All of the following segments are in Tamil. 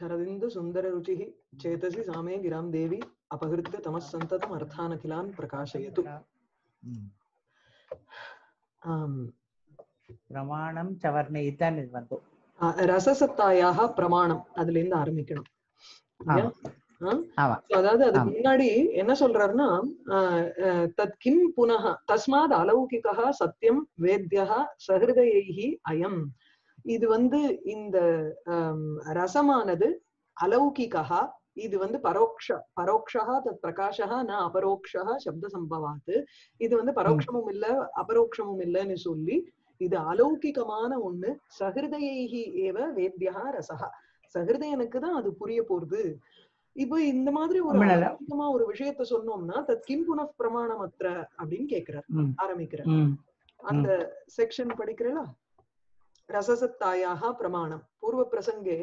शरदिन्दु सुन्दररुचिः चेतसि सामे गिरां देवी अपहृत्य तमः सन्ततम् अर्थानखिलान् प्रकाशयतु ம். ஆம். பிரமாணம் சவர்ண இதுதான் இது வந்து ஆ, ரசசத்தாயாக பிரமாணம் அதுல இருந்து ஆரம்பிக்கணும் இல்லையா? ஆ? ஆமா So, அதாவது அதுக்கு ஆமா. முன்னாடி என்ன சொல்றாருன்னா ஆஹ், ஆஹ், தத் கிம் புனः தஸ்மாத் அலௌகிகா சத்தியம் வேத்யா சஹிருதயைஹி அயம் இது வந்து இந்த ஆம், ரசமானது அலௌகிகா இது வந்து பரோக்ஷ பரோக்ஷா தத் பிரகாஷா ந அபரோக்ஷா சப்த சம்பவாத் இது வந்து பரோட்சமும் இல்ல அபரோக்ஷமும் இல்லைன்னு சொல்லி இது அலௌகிகமான ஒண்ணு சஹிருதயைஹி ஏவ வேத்யா ரசஹா சஹிருதயனுக்கு தான் அது புரிய போறது இப்போ இந்த மாதிரி ஒரு ரொம்ப நல்லா. அலௌகிகமா ஒரு விஷயத்த சொன்னோம்னா தத் கிம் புனః பிரமாணமற்ற அப்படின்னு கேக்குறார் ம், ஆரம்பிக்கிறார் ம். அந்த செக்ஷன் படிக்கிறீங்களா ரசசத்தாயாக பிரமாணம் பூர்வ பிரசங்கே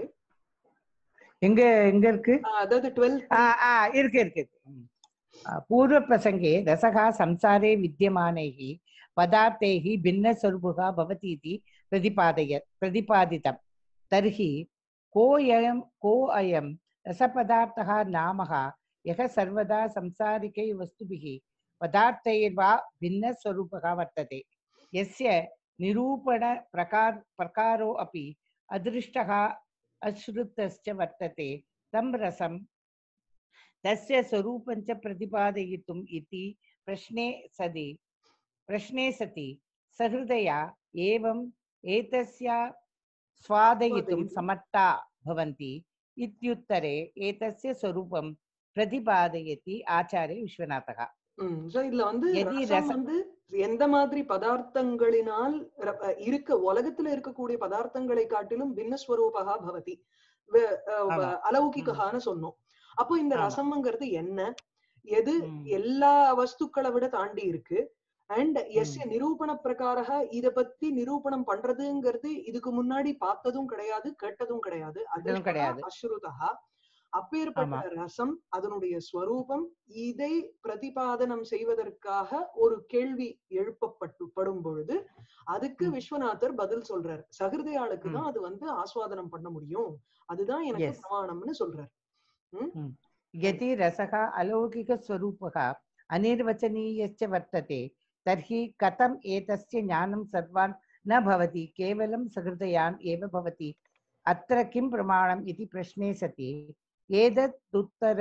எங்க எங்க இருக்கு ஆஹ் அதாவது டுவெல் ஆ, ஆ, இருக்கு இருக்கு இருக்கு. ம். ஆ, पूर्वप्रसङ्गे रसः संसारे विद्यमानैः पदार्थैः भिन्नस्वरूपः भवति इति प्रतिपादय प्रतिपादितं तर्हि कोऽयं को अयं रसपदार्थः नामः यः सर्वदा संसारिकै वस्तुभिः पदार्थैर्वा भिन्नस्वरूपः वर्तते यस्य निरूपणप्रकार प्रकारो अपि अदृष्टः अश्रुतश्च वर्तते तं रसं तस्य स्वरूपञ्च प्रतिपादयितुम् इति प्रश्ने सति प्रश्ने सति सहृदया एवम् एतस्य स्वादयितुं स्वादयितुं। समर्था भवन्ति इत्युत्तरे एतस्य स्वरूपं प्रतिपादयति आचार्य विश्वनाथः ம் so இதுல வந்து எதி ரசம் ரசம். வந்து எந்த மாதிரி பதார்த்தங்களினால் ர- அஹ் இருக்க உலகத்துல இருக்கக்கூடிய பதார்த்தங்களை காட்டிலும் பின்னஸ்வரூபகா பவதி வே- அஹ் ஆமா. வ- அலௌகிகான்னு சொன்னோம் அப்போ இந்த ஆமா. ரசம்ங்கிறது என்ன எது ம். எல்லா வஸ்துக்களை விட தாண்டி இருக்கு அண்ட் எஸ்ய ம். நிரூபண பிரகாரக இத பத்தி நிரூபணம் பண்றதுங்கிறது இதுக்கு முன்னாடி பார்த்ததும் கிடையாது கேட்டதும் கிடையாது அதுவும் கிடையாது. அஸ்ருதா அப்பேற்பட்ட ஆமா. ரசம் அதனுடைய ஸ்வரூபம் இதை பிரதிபாதனம் செய்வதற்காக ஒரு கேள்வி எழுப்பப்பட்டு படும் பொழுது அதுக்கு ம். விஸ்வநாதர் பதில் சொல்றார் சகிருதயாளுக்கு தான் அது வந்து ஆஸ்வாதனம் பண்ண முடியும் அதுதான் எனக்கு Yes. பிரமாணம்னு சொல்றார் यदि रसः अलौकिकस्वरूपः अनिर्वचनीयश्च वर्तते तर्हि कथम् एतस्य ज्ञानं सर्वान् न भवति केवलं सहृदयान् एव भवति अत्र किं प्रमाणम् इति प्रश्ने सति एतदुत्तर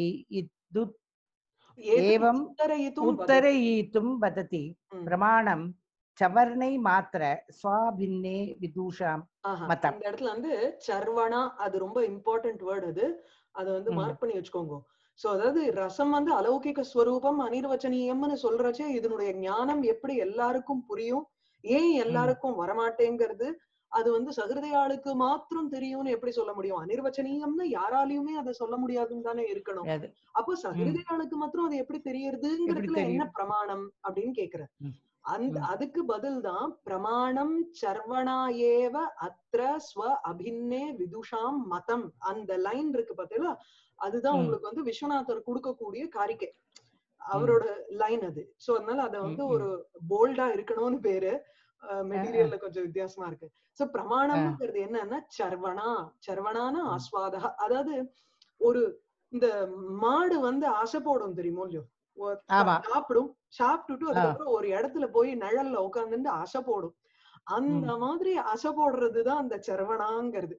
इदुत् ஏதத் एवम् உத்தரயித்தும் வததி. उत्तरयितुं वदति ம். प्रमाणं चवर्णै मात्र स्वाभिन्ने विदुषां ஆஹா, மதம். இந்த இடத்துல வந்து சர்வணா அது ரொம்ப இம்பார்ட்டன்ட் வேர்ட் அது அதை வந்து ம். மார்க் பண்ணி வச்சுக்கோங்க சோ அதாவது ரசம் வந்து அலௌகிக ஸ்வரூபம் அனிர்வச்சனீயம்னு சொல்றச்சே இதனுடைய ஞானம் எப்படி எல்லாருக்கும் புரியும் ஏன் எல்லாருக்கும் வரமாட்டேங்கிறது அது வந்து சகிருதையாளுக்கு மாத்திரம் தெரியும்னு எப்படி சொல்ல முடியும் அனிர்வச்சனீயம்னு யாராலையுமே அதை சொல்ல முடியாதுன்னு தானே இருக்கணும் அது அப்போ சகிருதையாளுக்கு மாத்திரம் அது எப்படி தெரியறதுங்கிறதுல என்ன தெரியும்? பிரமாணம் அப்படின்னு கேக்குற ம். அந்த ம். அதுக்கு பதில் தான் பிரமாணம் சர்வணா ஏவ அத்ர ஸ்வ அபின்னே விதுஷாம் மதம் அந்த லைன் இருக்கு பாத்தீங்களா அதுதான் ம். உங்களுக்கு வந்து விஸ்வநாதர் கொடுக்கக்கூடிய காரிக்கை அவரோட லைன் அது சோ அதனால அத வந்து ம், ம். ஒரு போல்டா இருக்கணும்னு பேரு மெட்டீரியல்ல கொஞ்சம் வித்தியாசமா இருக்கு சோ பிரமாணம்ங்கிறது என்னன்னா சர்வணா சர்வணான ம். ஆஸ்வாதக அதாவது ஒரு இந்த மாடு வந்து ஆசை போடும் தெரியுமோ இல்லையோ ஒ- ஆமா. சாப்பிடும் சாப்பிட்டுட்டு ஆ. அதுக்கப்புறம் ஒரு இடத்துல போய் நிழல்ல உட்கார்ந்துட்டு ஆசை போடும் அந்த மாதிரி ஆசை போடுறதுதான் அந்த சரவணாங்கிறது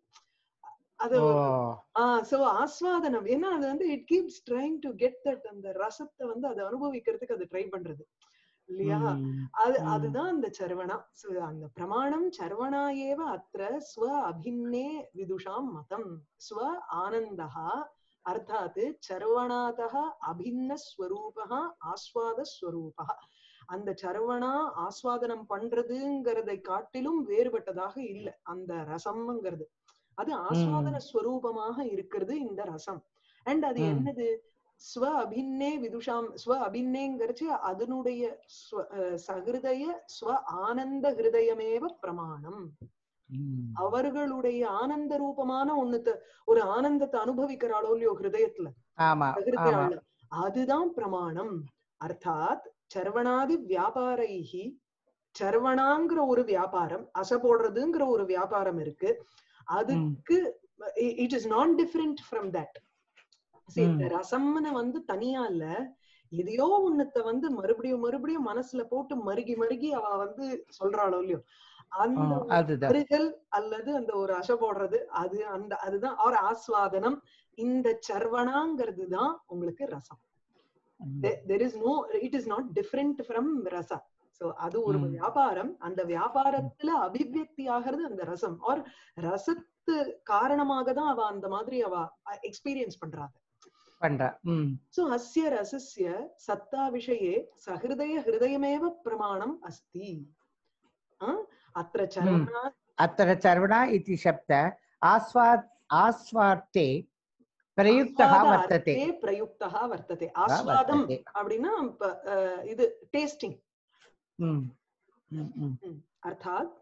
அது ஓ ஆஹ் சோ ஆஸ்வாதனம் ஏன்னா அது வந்து it keeps trying to get that அந்த ரசத்தை வந்து அதை அனுபவிக்கிறதுக்கு அது ட்ரை பண்றது இல்லையா ம், அது ம். அதுதான் அந்த சரவணா So, அந்த பிரமாணம் சரவணா ஏவ அத்திர ஸ்வ அபின்னே விதுஷாம் மதம் ஸ்வ ஆனந்தா அர்த்தாத் சரவணாதः அபின்ன ஸ்வரூபः ஆஸ்வாத ஸ்வரூபः அந்த சரவணா ஆஸ்வாதனம் பண்றதுங்கிறதை காட்டிலும் வேறுபட்டதாக இல்ல அந்த ரசம்ங்கிறது அது ஆஸ்வாதன ஸ்வரூபமாக இருக்கிறது இந்த ரசம் அண்ட் அது ம். என்னது ஸ்வ அபின்னே விதுஷாம் ஸ்வ அபின்னேங்கிறச்சு அதனுடைய ஸ்வ- அஹ் சகிருதய ஸ்வ ஆனந்த ஹிருதயமேவ பிரமாணம் ம். அவர்களுடைய ஆனந்த ரூபமான ஒண்ணுத்த ஒரு ஆனந்தத்தை அனுபவிக்கிறாளோ இல்லையோ ஹிருதயத்துல ஆமா ஆமா பிரகிருதியால அதுதான் பிரமாணம் அர்த்தாத் சர்வணாதி வியாபாரைஹி சர்வணாங்கிற ஒரு வியாபாரம் அசை போடுறதுங்கிற ஒரு வியாபாரம் இருக்கு அதுக்கு it is not different from that இந்த ம். ரசம்னு வந்து தனியா இல்ல எதையோ ஒண்ணுத்த வந்து மறுபடியும் மறுபடியும் மனசுல போட்டு மருகி மருகி அவ வந்து சொல்றாளோ இல்லையோ ஆ, அந்த ஒரு அதுதான் மருகல் அல்லது அந்த ஒரு அசை போடுறது அது அந்த அதுதான் ஒரு ஆஸ்வாதனம் இந்த சர்வணாங்கிறது தான் உங்களுக்கு ரசம் ம். There is no it is not different from rasa so அது ஒரு ம். வியாபாரம் அந்த வியாபாரத்துல அபிவியக்தி ஆகிறது அந்த ரசம் ஆர் ரசத்து காரணமாக தான் அவ அந்த மாதிரி அவ எக்ஸ்பீரியன்ஸ் பண்றாங்க பண்றா ம் सो अस्य रसस्य सत्ता विषये सहृदय हृदयमेव प्रमाणम् अस्ति आ? अत्र चरणा अत्र चर्वणा इति शब्द आस्वाद आस्वार्थे प्रयुक्तः वर्तते आस्वादार्थे प्रयुक्तः वर्तते आस्वादம் वर्तते அப்படின்னா இப்ப, அஹ், இது டேஸ்டிங் ம் ம் ம் अर्थात्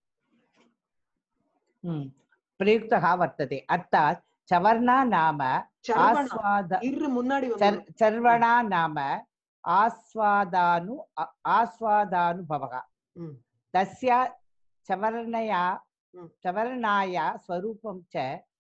ம் प्रयुक्तः वर्तते अर्थात् चवर्णा नाम சர்வணா आस्वाद இரு முன்னாடி வந்து चर् चर्वणा नाम आस्वादानु आ- आस्वादानुभवः ம், तस्य चवर्णया Mm. चवर्णाया स्वरूपं च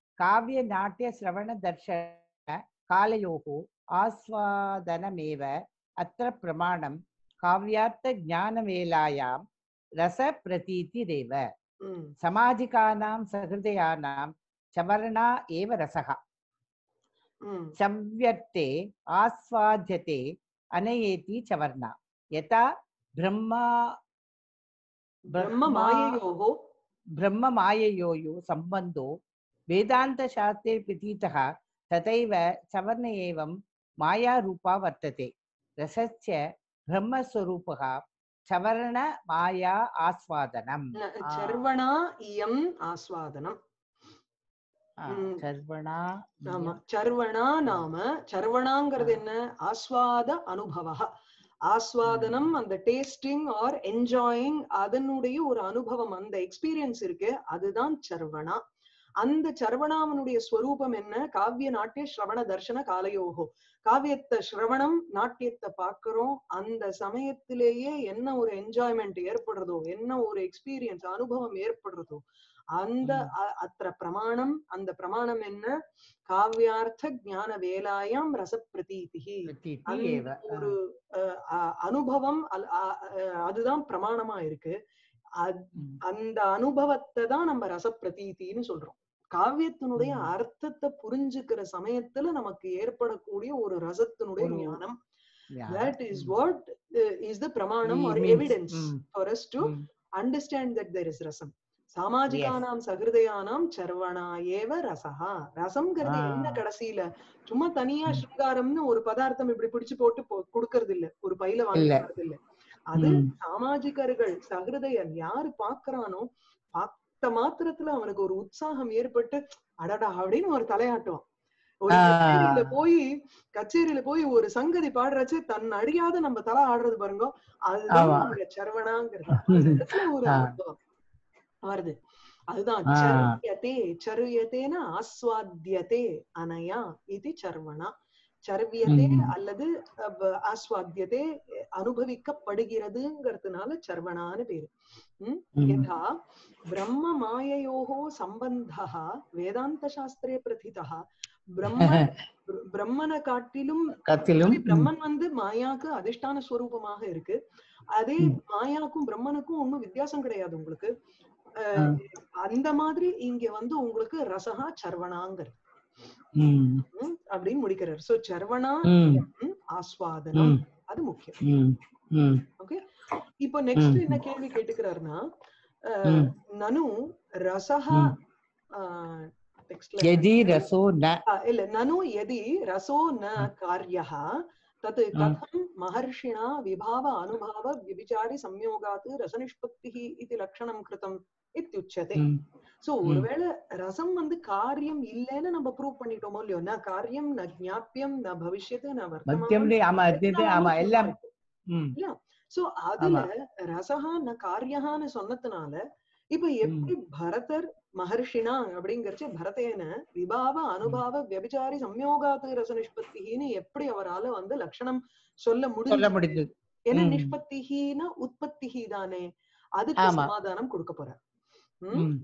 काव्यनाट्यश्रवणदर्शन कालयोः आस्वादनमेव अत्र प्रमाणं काव्यार्थज्ञानवेलायां रसप्रतीतिरेव ம், सामाजिकानां सहृदयानां चवर्णा एव रसः ம், संव्यर्थे आस्वाद्यते अनयेति चवर्णा यथा ब्रह्मा பிரம்ம மாயையோகோ ब्रह्ममाययोः सम्बन्धो वेदान्तशास्त्रे प्रतीतः तथैव चवर्ण एवं मायारूपा वर्तते रसस्य ब्रह्मस्वरूपः चवर्ण माया आस्वादनम् ந- ஆ. சர்வணா இயம் ஆஸ்வாதனம் आ, ம். चर्वणा ஆமா इयं- சர்வணா நாம சர்வணாங்கிறது என்ன ஆஸ்வாத அனுபவா ஆஸ்வாதனம் அந்த டேஸ்டிங் ஆர் என்ஜாயிங் அதனுடைய ஒரு அனுபவம் அந்த எக்ஸ்பீரியன்ஸ் இருக்கு அதுதான் சர்வணா அந்த சர்வணாவனுடைய ஸ்வரூபம் என்ன காவிய நாட்டிய ஸ்ரவண தர்ஷன காலையோகோ காவியத்தை ஸ்ரவணம் நாட்டியத்தை பார்க்கிறோம் அந்த சமயத்திலேயே என்ன ஒரு என்ஜாய்மெண்ட் ஏற்படுறதோ என்ன ஒரு எக்ஸ்பீரியன்ஸ் அனுபவம் ஏற்படுறதோ அந்த ம். அ- அத்திர பிரமாணம் அந்த பிரமாணம் என்ன காவியார்த்த ஞான வேலாயாம் ரசப்பிரதீதிகி प्रतीति அந்த एव ஒரு அஹ், அ- அனுபவம் அல்- அ- அஹ், அதுதான் பிரமாணமா இருக்கு அத்- ம். அந்த அனுபவத்தை தான் நம்ம ரசப்பிரதீதின்னு சொல்றோம் காவியத்தினுடைய ம். அர்த்தத்தை புரிஞ்சுக்கிற சமயத்துல நமக்கு ஏற்படக்கூடிய ஒரு ரசத்தினுடைய ஒரு ஞானம் Yeah. that is Mm. what uh, is the pramanam We or means- evidence mm. for us to Mm. understand that there is rasam சாமாஜிகானாம் சகிருதயானாம் சர்வணா ஏவ ரசஹா ரசம்ங்கிறது ஆ. என்ன கடைசியில சும்மா தனியா ம். ஸ்ருங்காரம்னு ஒரு பதார்த்தம் இப்படி பிடிச்சு போட்டு போ- கொடுக்கறது இல்ல ஒரு பையில இல்ல. வாங்கிக்கிறது இல்ல அது ம். சாமாஜிகர்கள் சகிருதயன் யாரு பாக்குறானோ பார்த்த மாத்திரத்துல அவனுக்கு ஒரு உற்சாகம் ஏற்பட்டு அடடா அப்படின்னு ஒரு தலையாட்டுவான் ஒரு ஆ. கச்சேரியில போய் கச்சேரியில போய் ஒரு சங்கதி பாடுறச்சு தன் அடியாத நம்ம தலை ஆடுறது பாருங்க அதுதான் ஆமா. அங்க சரவணாங்கிறது அந்த இடத்துல ஒரு ஆ. அனுபவம் வருது அதுதான் ஆ. சர்வியதே சர்வியதேன ஆஸ்வாத்தியதே அனயா இது சர்வணா சர்வியதே ம். அல்லது அஹ், ஆஸ்வாத்தியதே அனுபவிக்கப்படுகிறதுங்கிறதுனால சர்வணான்னு பேரு ம்? ம். यथा ब्रह्ममाययोः सम्बन्धः वेदान्तशास्त्रे प्रथितः ब्रह्म பிரம்மனை காட்டிலும் கத்திலும் actually பிரம்மன் வந்து மாயாக்கு அதிஷ்டான ஸ்வரூபமாக இருக்கு அதே ம். மாயாக்கும் பிரம்மனுக்கும் ஒண்ணும் வித்தியாசம் கிடையாது உங்களுக்கு அஹ், ம். அந்த மாதிரி இங்க வந்து உங்களுக்கு ரசகா சர்வணாங்கிறது ம். ம், அப்படின்னு முடிக்கிறார் சோ சர்வணா ம். ம், ஆஸ்வாதனம் ம். அது முக்கியம் ம். ம். ஓகே இப்போ நெக்ஸ்ட் ம். என்ன கேள்வி கேட்டுக்கிறாருன்னா ம். அஹ், நனு ரசஹா ம். டெக்ஸ்ட்ல यदि रसो न இல்ல நனு यदि ரசோ ந ம். காரியः तत् कथं महर्षिणा विभाव अनुभाव व्यभिचारि संयोगात् रसनिष्पत्तिः इति लक्षणं कृतम् इत्युच्यते ம். சோ ம். ஒருவேளை ரசம் வந்து காரியம் இல்லைன்னு நம்ம ப்ரூவ் பண்ணிட்டோமோ இல்லையோ ந காரியம் ந ஜாப்பியம் ந பவிஷ்யத்து ந மத்தியம் வர்த்தமானம் ஆமா அது இது, ஆமா எல்லாம் ம். சோ அதுல ரசஹா ந காரியஹான்னு சொன்னதுனால இப்ப எப்படி பரதர் மகர்ஷினா அப்படிங்கறச்சு பரதேன விபாவ அனுபாவ வியபிச்சாரி சம்யோகாத்து ரச நிஷ்பத்தின்னு எப்படி அவரால வந்து லட்சணம் சொல்ல சொல்ல முடியும் முடிந்தது ஏன்னா ம். நிஷ்பத்திஹினா உற்பத்திஹி தானே அதுக்கு ஆமா. சமாதானம் கொடுக்க போறார் ம்? ம்.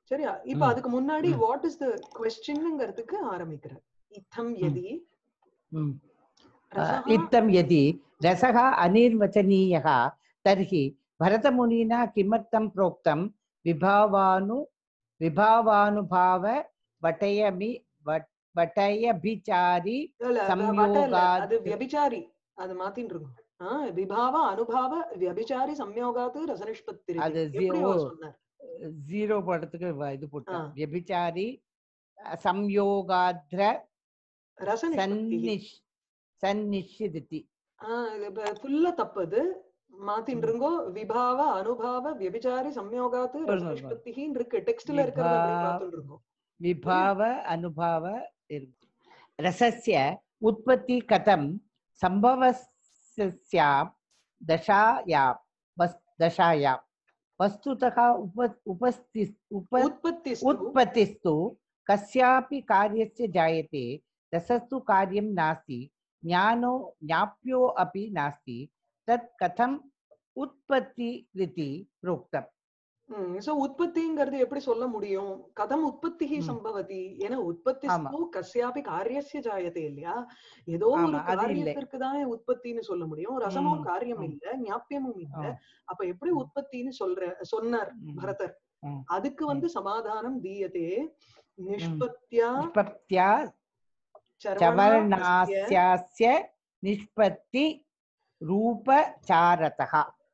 சரியா இப்ப ம். அதுக்கு முன்னாடி ம். வாட் இஸ் த கொஸ்டின்ங்கிறதுக்கு ஆரம்பிக்கிறார் இத்தம் எதி ம். ரசः इत्थं यदि रसः अनिर्वचनीयः तर्हि भरतमुनिना किमर्थं प्रोक्तं विभावानु विभावानुभाव वटयमि वट- वटयभिचारि இல்ல, வ- வட்ட இல்ல, அது संयोगात् வியபிச்சாரி அது மாத்தின்னு இருக்கும் ஆஹ் விபாவ அனுபாவ வியபிச்சாரி சம்யோகாத்து ரசனிஷ்பத்தி அது எப்படி zero. அவர் சொன்னார் ஜீரோ படத்துக்கு வ- இது போட்டேன் ஆ. व्यभिचारि संयोगाद्र ரசனிஷ்பத்தி सन्निश् सन्निश्यदिति ஃபுல்லா தப்பு அது மாத்தின்னு இருங்கோ விபாவ அனுபாவ வியபிச்சாரி சம்யோகாத்து சொல்லுங்க. ரசனிஷ்பத்தின்னு இருக்கு டெக்ஸ்ட்ல இருக்கிறத அப்படி விபா- பார்த்துட்டு இருக்கோம் विभाव अनुभाव इर्- रसस्य उत्पत्ति कथं सम्भवस्यां दशायां वस् दशायां वस्तुतः उप उपस्थि उप உற்பத்தி उत्पत्तिस्तु कस्यापि कार्यस्य जायते रसस्तु कार्यं नास्ति ज्ञानो ज्ञाप्यो अपि नास्ति तत् कथम् उत्पत्तिरिति प्रोक्तम् சோ உற்பத்திங்கிறது எப்படி சொல்ல முடியும் கதம் உற்பத்தி ம். சம்பவதி ஏன்னா உற்பத்தி ஆமா. கஸ்யாபி காரியஸ்ய ஜாயதே இல்லையா ஏதோ ஒரு ஆமா, அது இல்லை. காரியத்திற்கு தானே உற்பத்தின்னு சொல்ல முடியும் ரசமோ ம், காரியம் ம். இல்ல ஞாபியமும் இல்ல ஆ. அப்ப எப்படி உற்பத்தின்னு சொல்ற சொன்னார் ம். பரதர் ம். அதுக்கு வந்து சமாதானம் தீயதே நிஷ்பத்தியா निष्पत्त्या சரவணாஸ்ய चवर्णास्यास्य निष्पत्ति रूपचारतः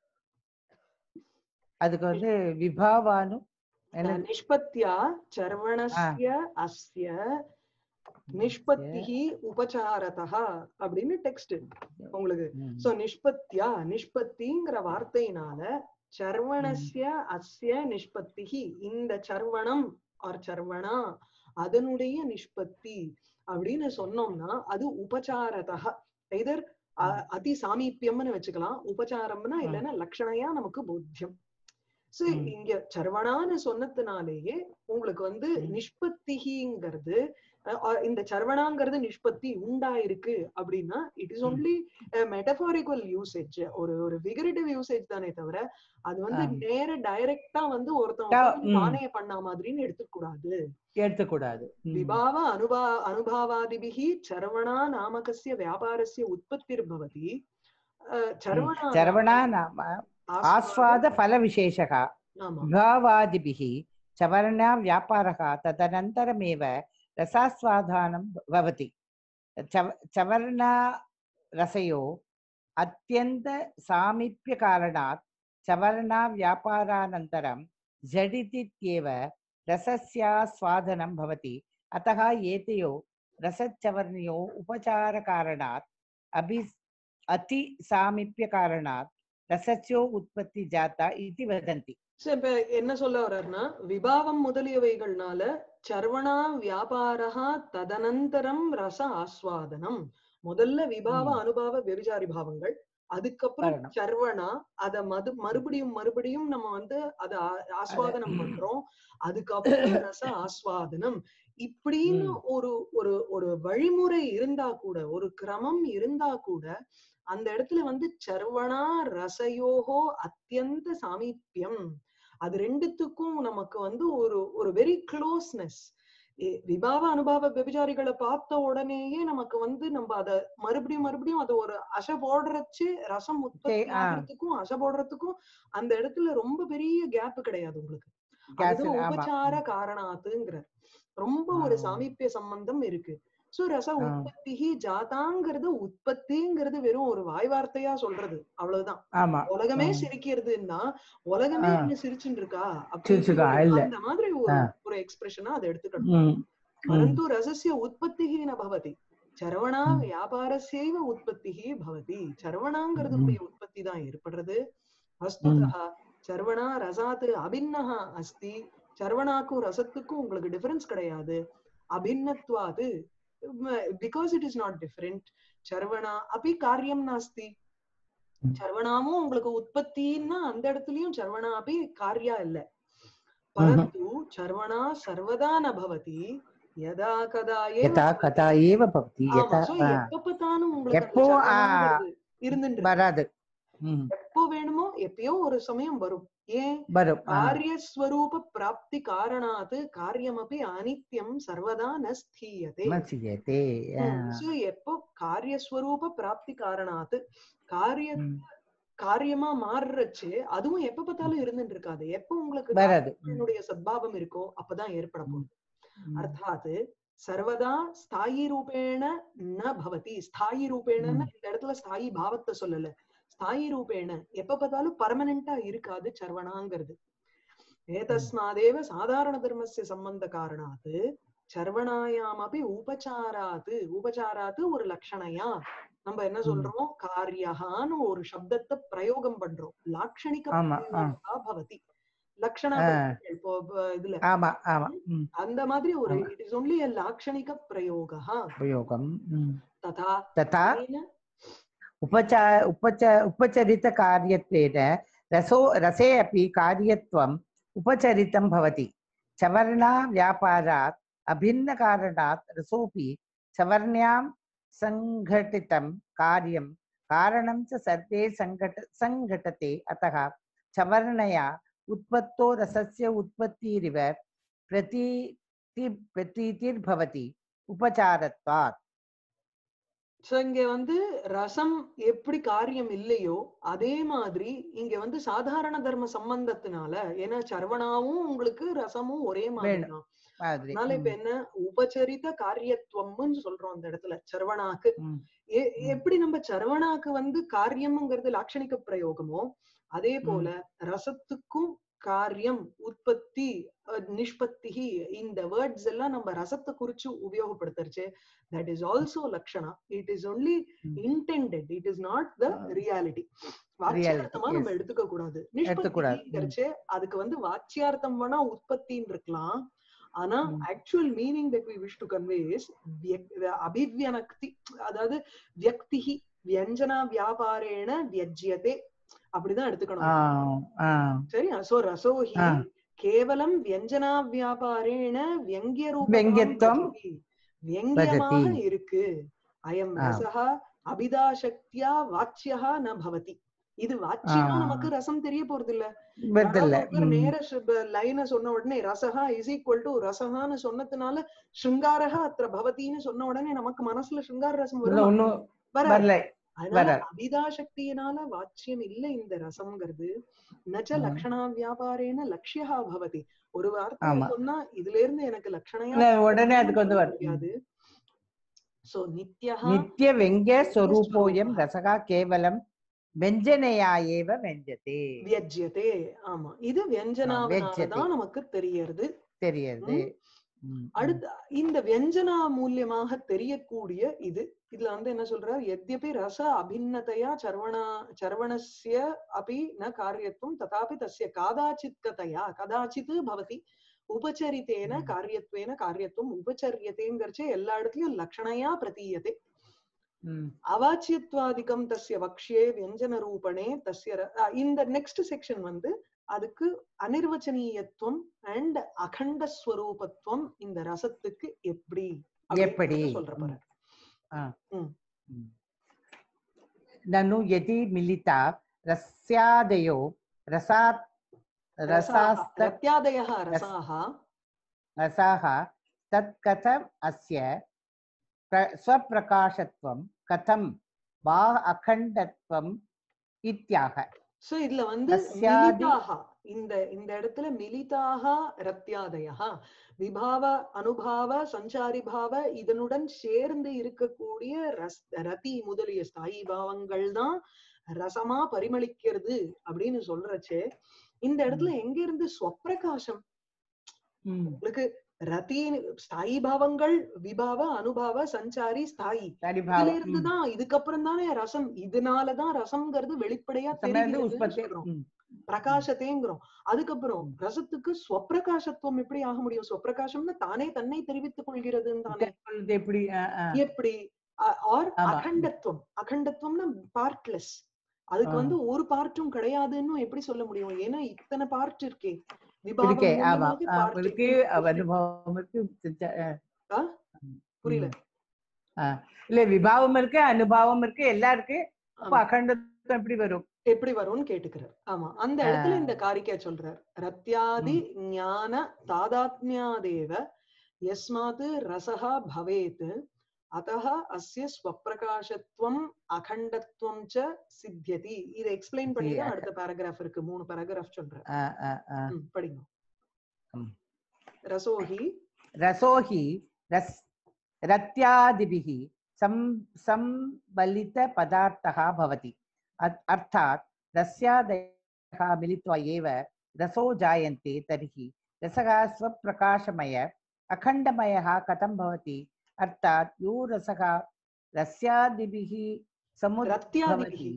அதுக்கு வந்து விபாவானு என்ன நிஷ்பத்தியா சர்வணஸ்ய அஸ்ய நிஷ்பத்திஹி உபசாரதா அப்படின்னு டெக்ஸ்ட் உங்களுக்கு ம். சோ நிஷ்பத்தியா நிஷ்பத்திங்கிற வார்த்தையினால சர்வணஸ்ய அஸ்ய நிஷ்பத்திஹி இந்த சர்வணம் ஆர் சர்வணா அதனுடைய நிஷ்பத்தி அப்படின்னு சொன்னோம்னா அது உபசாரதா எதர் அதி சாமீபியம்னு வச்சுக்கலாம் உபசாரம்னா ம். இல்லைன்னா லட்சணையா நமக்கு போத்தியம் சோ ம். இங்க சர்வணான்னு சொன்னதுனாலேயே உங்களுக்கு வந்து ம். நிஷ்பத்திங்கிறது இந்த சர்வணாங்கிறது நிஷ்பத்தி உண்டாயிருக்கு அப்படின்னா இட் இஸ் ம். ஒன்லி மெட்டபாரிக்கல் யூசேஜ் ஒரு ஒரு விகரேட்டிவ் யூசேஜ் தானே தவிர அது வந்து ஆம். நேர டைரக்டா வந்து ஒருத்தன் டா- உட்கார்ந்து ம். தானே பண்ண மாதிரின்னு எடுத்துக்க கூடாது எடுத்துக்கூடாது ம். விபாவ அனுபா அனுபாவாதிபிஹி சரவணா நாமகஸ்ய வியாபாரஸ்ய உற்பத்திர்பவதி அஹ், சரவணா चर्वणा नाम आस्वादफलविशेषः ஆமா विभावादिभिः चवर्णा व्यापारः तदनन्तरमेव रसास्वादानं भवति चव चवर्णा रसयो अत्यन्तसामीप्यकारणात् चवर्णा व्यापारानन्तरं झटित्येव रसस्यास्वादनं भवति अतः एतयो रसचवर्णयो उपचारकारणात् अभि अतिसामीप्यकारणात् रसस्यो उत्पत्ति जाता इति वदन्ति சரி, இப்ப என்ன சொல்ல வர்றாருன்னா விபாவம் முதலியவைகள்னால சர்வணா வியாபாரா ததனந்தரம் ரச ஆஸ்வாதனம் முதல்ல விபாவ ம். அனுபவ வெபிசாரி பாவங்கள் அதுக்கப்புறம் வரணும். சர்வணா அத மது மறுபடியும் மறுபடியும் நம்ம வந்து அத ஆ- ஆஸ்வாதனம் பண்றோம் அதுக்கப்புறம் ரச ஆஸ்வாதனம் இப்படின்னு ம். ஒரு ஒரு ஒரு வழிமுறை இருந்தா கூட ஒரு கிரமம் இருந்தா கூட அந்த இடத்துல வந்து சர்வணா ரசயோகோ அத்தியந்த சாமீபியம் அது ரெண்டுத்துக்கும் நமக்கு வந்து ஒரு ஒரு வெரி க்ளோஸ்னஸ் விபாவ அனுபவ விபச்சாரிகளை பார்த்த உடனேயே நமக்கு வந்து நம்ம அத மறுபடியும் மறுபடியும் அத ஒரு அச போடுறச்சு ரசம் உற்பத்தி சரி, ஆ. ஆகிறதுக்கும் அச போடுறதுக்கும் அந்த இடத்துல ரொம்ப பெரிய கேப் கிடையாது உங்களுக்கு Gas அதுதான் ஆமா. உபச்சார காரணாத்துங்கிறார் ரொம்ப ஒரு ஆ. சாமீபிய சம்பந்தம் இருக்கு சோ ரச ஆ. உற்பத்தி ஜாதாங்கிறது உற்பத்திங்கிறது வெறும் ஒரு வாய் வார்த்தையா சொல்றது அவ்வளவுதான் ஆமா உலகமே ம். சிரிக்கிறதுன்னா உலகமே ஆ. என்ன சிரிச்சுட்டு இருக்கா அப்படின்னு சிரிச்சுக்கா, ஒரு- இல்ல. அந்த மாதிரி ஒரு ஆ. ஒரு எக்ஸ்பிரஷனா அதை எடுத்துக்கணும் ம். ம். परन्तु रसस्य उत्पत्तिः न भवति சரவணா ம். வியாபாரஸ்யைவ உற்பத்திஹி பவதி சரவணாங்கிறது ம். உற்பத்தி தான் ஏற்படுறது வஸ்துதா சர்வணா ரசாத் அபின்னஹ அஸ்தி சர்வணாக்கும் ரசத்துக்கும் உங்களுக்கு டிஃபரன்ஸ் கிடையாது அபின்னத்வாது because it is not different சர்வணா அபி காரியம் நாஸ்தி ம். சர்வணாமும் உங்களுக்கு உற்பத்தின்னா அந்த இடத்துலயும் சர்வணா அபி காரியா இல்ல பரந்து சர்வணா சர்வதா ந பவதி யதா கதா ஏவ यथा कथा एव भवति ஆமா यथा so ஆ, எப்ப பார்த்தாலும் உங்களுக்கு அந்த எப்போ, ஆ, சர்வணாங்கிறது இருந்துட்டு இருக்கு. வராது ம். எப்போ வேணுமோ எப்பயோ ஒரு சமயம் வரும் ஏன் வரும் ஆ, காரியஸ்வரூப பிராப்தி காரணாத் காரியமபி அனித்யம் சர்வதா ந ஸ்தீயதே மசியதே ஆ, சோ எப்போ காரியஸ்வரூப பிராப்தி காரணாத் காரிய ம், காரியமா மாறுறச்சு அதுவும் எப்ப பார்த்தாலும் இருந்துட்டு இருக்காது எப்போ உங்களுக்கு வராது ம், என்னுடைய சத்பாவம் இருக்கோ அப்பதான் ஏற்பட போகுது ம், அர்த்தாத் சர்வதா ஸ்தாயி ரூபேண ந பவதி ஸ்தாயி ரூபேணன்னு இந்த இடத்துல ஸ்தாயி பாவத்தை சொல்லல ஸ்தாயி ரூபேண எப்ப பார்த்தாலும் பர்மனண்டா இருக்காது சர்வணாங்கிறது ஏதஸ்மாதேவ சாதாரண தர்மஸ்ய சம்பந்த காரணாத் சர்வணாயாமபி உபச்சாராத்து உபச்சாராத்து ஒரு லட்சணையா நம்ம என்ன ம். சொல்றோம் காரியகான்னு ஒரு சப்தத்தை பிரயோகம் பண்றோம் லாட்சணிக ஆமா, ஆ. பிரயோகா பவதி லக்ஷணா ஆ. பிரயோகங்கள். இப்போ இப்போ இதுல ஆமா ஆமா ம், அந்த மாதிரி ஒரு ஆமா. இட் இஸ் ஒன்லி அ லாட்சணிக பிரயோகா உபயோகம் ம். ததா तथा तेन उपचा उपच उपचरितकार्यत्वेन रसो रसे अपि कार्यत्वम् उपचरितं भवति सवर्णा व्यापारात् अभिन्नकारणात् रसोऽपि सवर्ण्यां सङ्घटितं कार्यं कारणं च सर्वे सङ्घट सङ्घटते अतः सवर्णया उत्पत्तो रसस्य उत्पत्तिरिव प्रतीति प्रतीतिर्भवति उपचारत्वात् சோ இங்க வந்து ரசம் எப்படி காரியம் இல்லையோ அதே மாதிரி இங்க வந்து சாதாரண தர்ம சம்பந்தத்தினால ஏன்னா சர்வணாவும் உங்களுக்கு ரசமும் ஒரே மாதிரி வேணும். தான் மாதிரி அதனால இப்ப ம், என்ன உபச்சரித காரியத்துவம்னு சொல்றோம் அந்த இடத்துல சர்வணாக்கு ம். எ- ம். எப்படி நம்ம சரவணாக்கு வந்து காரியம்ங்கிறது லாட்சணிக பிரயோகமோ அதே போல ரசத்துக்கும் காரியம் உற்பத்தி அஹ், நிஷ்பத்தி இந்த வேர்ட்ஸ் எல்லாம் நம்ம ரசத்தை குறிச்சு உபயோகப்படுத்துறச்சு தட் இஸ் ஆல்சோ லக்ஷணா இட் இஸ் ஒன்லி ம். Intended it is not the Ah. Reality வாச்சியார்த்தமா நம்ம yes. எடுத்துக்க கூடாது எடுத்துக்கூடாது. ம். நிஷ்பத்திங்கிறச்சு அதுக்கு வந்து வாச்சியார்த்தம் வேணா உற்பத்தின்னு இருக்கலாம் ஆனா ம். Actual meaning that we wish to convey is அபிவியனக்தி அதாவது வியக்திஹி வியஞ்சனா வியாபாரேண வியஜ்யதே அப்படிதான் ஆ, எடுத்துக்கணும் ஆ, சரியா சோ ரசோஹி ஆ. கேவலம் வியஞ்சனா வியாபாரேண வியங்கிய व्यङ्ग्यत्वं வியங்கியமாக பஜதி. இருக்கு அயம் ஆ. ரசஹா அபிதாசக்தியா வாச்சியா ந பவதி இது வாச்சியமா ஆ. நமக்கு ரசம் தெரிய போறது இல்ல வருதில்ல ம், நேர லைன சொன்ன உடனே ரசஹா இஸ் ஈக்குவல் டு ரசஹான்னு சொன்னதுனால ஸ்ருங்காரஹா அத்திர பவதின்னு சொன்ன உடனே நமக்கு மனசுல ஸ்ருங்கார ரசம் இல்ல, வரும் ஒண்ணும் வராது. வரல அதனால வராது. அபிதா சக்தியினால வாச்சியம் இல்ல இந்த ரசம்ங்கிறது நச்ச ம். லக்ஷணா வியாபாரேன லட்சியா பவதி ஒரு வார்த்தை ஆமா. சொன்னா இதுல இருந்து எனக்கு லட்சணையா இல்ல, உடனே அதுக்கு வந்து வரும். முடியாது சோ நித்யா नित्य व्यङ्ग्य स्वरूपोऽयं रसः केवलं व्यञ्जनया एव व्यञ्जते வியஜ்யதே ஆமா இது வியஞ்சனாவனால வியஜ்யதே. தான் நமக்கு தெரியறது தெரியுது ம், அடுத்து இந்த வியஞ்சனா மூலியமாக தெரியக்கூடிய இது இதுல வந்து என்ன சொல்றார் எத்யபி ரச அபிநத்தையா சர்வணா சர்வணஸ்ய அபி ந காரியத்துவம் ததாபி தஸ்ய காதாச்சித் கதையா கதாச்சித் பவதி உபச்சரித்தேன ம். காரியத்வேன காரியத்துவம் உபச்சரியத்தேங்கிறச்சே எல்லா இடத்துலயும் லக்ஷணையா பிரதீயதே ம், அவாச்சியத்வாதிகம் தஸ்ய வக்ஷே வியஞ்சன ரூபணே தஸ்ய ர- அஹ் இந்த நெக்ஸ்ட் செக்ஷன் வந்து அதுக்கு அனிர்வச்சனீயத்துவம் அண்ட் அகண்ட ஸ்வரூபத்துவம் இந்த ரசத்துக்கு எப்படி எப்படி அப்படிங்கறத சொல்ற போற ஆ. ம். ம். ननु यदि मिलिता रस्यादयो रसात् रसास्त ரத்யாதயः ரசாः रसाः तत् कथम् अस्य प्र- स्वप्रकाशत्वं कथं वा अखण्डत्वम् इत्याह சோ இதுல வந்து ரஸ்யாதி- மிலிதாக இந்த இந்த இடத்துல மிலிதாக ரத்யாதயா விபாவ அனுபாவ சஞ்சாரி பாவ இதனுடன் சேர்ந்து இருக்கக்கூடிய ரஸ் ரதி முதலிய ஸ்தாயி பாவங்கள் தான் ரசமா பரிமளிக்கிறது அப்படின்னு சொல்றச்சே இந்த இடத்துல எங்க இருந்து ஸ்வப்பிரகாசம் ம். உங்களுக்கு ரதி ஸ்தாயி பாவங்கள் விபாவ அனுபாவ சஞ்சாரி ஸ்தாயி இதுல சரிபாவம். இருந்து ம். தான் இதுக்கப்புறம் தானே ரசம் இதனாலதான் ரசம்ங்கிறது வெளிப்படையா சமயத்து தெரியுதுன்னு உற்பத்தி சொல்றோம் ம். பிரகாசத்தேங்கிறோம் அதுக்கப்புறம் ம். ரசத்துக்கு ஸ்வப்பிரகாசத்துவம் எப்படி ஆக முடியும் ஸ்வப்பிரகாசம்னு தானே தன்னை தெரிவித்துக் கொள்கிறதுன்னு தானே இது எப்படி ஆ, ஆ. எப்படி ஆர் ஆமா. அகண்டத்துவம் அகண்டத்துவம்னா பார்ட்லெஸ் அதுக்கு ஆ. வந்து ஒரு பார்ட்டும் கிடையாதுன்னு எப்படி சொல்ல முடியும் ஏன்னா இத்தனை பார்ட் இருக்கே இருக்கே ஆமா விபாவம் ஆ, உங்களுக்கு அனுபவம் இருக்கு சித்த- ஆ. ஆ? புரியல ம். ஆ. இல்ல விபாவம் இருக்கு அனுபவம் இருக்கு எல்லாம் இருக்கு அப்ப ஆமா. அகண்டத்துவம் எப்படி வரும் எப்படி வரும்னு கேட்டுக்கிறார் ஆமா அந்த இடத்துல ஆ. இந்த காரிக்கை சொல்றார் ரத்யாதி ஞான தாதாத்மியாதேவ யஸ்மாத் ரசஹா பவேத் அத்தஹ அஸ்ய ஸ்வப்பிரகாசத்துவம் அகண்டத்துவம் ச சித்தியதி இதை எக்ஸ்பிளைன் பண்ணி தான் Yeah. அடுத்த பேராகிராஃப் இருக்கு மூணு பேராகிராஃப் சொல்றார் ஆ, ஆ, ஆ. ம், படிங்க ம். ரசோஹி रसो हि रस् रत्यादिभिः सं संबलितपदार्थः भवति अ- अर्थात् रस्यादयः मिलित्वा एव रसो जायन्ते तर्हि रसः स्वप्रकाशमय अखण्डमयः कथं भवति अर्थात् यो रसः रस्यादिभिः समुद्भवति